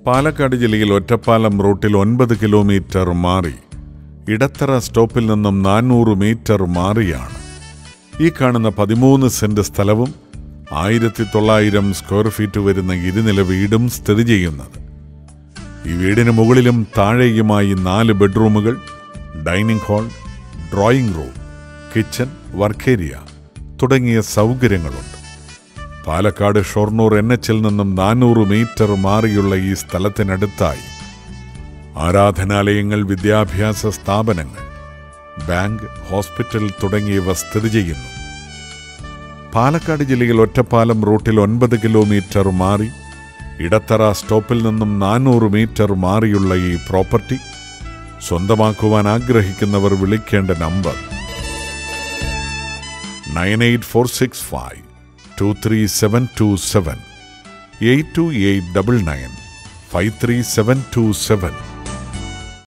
പാലക്കാട് ജില്ലയിൽ ഒറ്റപ്പാലം റൂട്ടിൽ ഒൻപത് കിലോമീറ്റർ മാറി ഇടത്തറ സ്റ്റോപ്പിൽ നിന്നും നാനൂറ് മീറ്റർ മാറിയാണ് ഈ കാണുന്ന പതിമൂന്ന് സെന്റ് സ്ഥലവും ആയിരത്തി തൊള്ളായിരം സ്ക്വയർ ഫീറ്റ് വരുന്ന ഇരുനില വീടും സ്ഥിതി ചെയ്യുന്നത് ഈ വീടിന് മുകളിലും താഴെയുമായി നാല് ബെഡ്റൂമുകൾ dining hall drawing room kitchen work area തുടങ്ങിയ സൗകര്യങ്ങളുണ്ട് പാലക്കാട് ഷൊർണൂർ എൻ എച്ചിൽ നിന്നും നാനൂറ് മീറ്റർ മാറിയുള്ള ഈ സ്ഥലത്തിനടുത്തായി ആരാധനാലയങ്ങൾ വിദ്യാഭ്യാസ സ്ഥാപനങ്ങൾ ബാങ്ക് ഹോസ്പിറ്റൽ തുടങ്ങിയവ സ്ഥിതി ചെയ്യുന്നു പാലക്കാട് ജില്ലയിൽ ഒറ്റപ്പാലം റൂട്ടിൽ ഒൻപത് കിലോമീറ്റർ മാറി ഇടത്തറ സ്റ്റോപ്പിൽ നിന്നും നാനൂറ് മീറ്റർ മാറിയുള്ള ഈ പ്രോപ്പർട്ടി സ്വന്തമാക്കുവാൻ ആഗ്രഹിക്കുന്നവർ വിളിക്കേണ്ട number nine eight four six five two three seven two seven eight two eight double nine five three seven two seven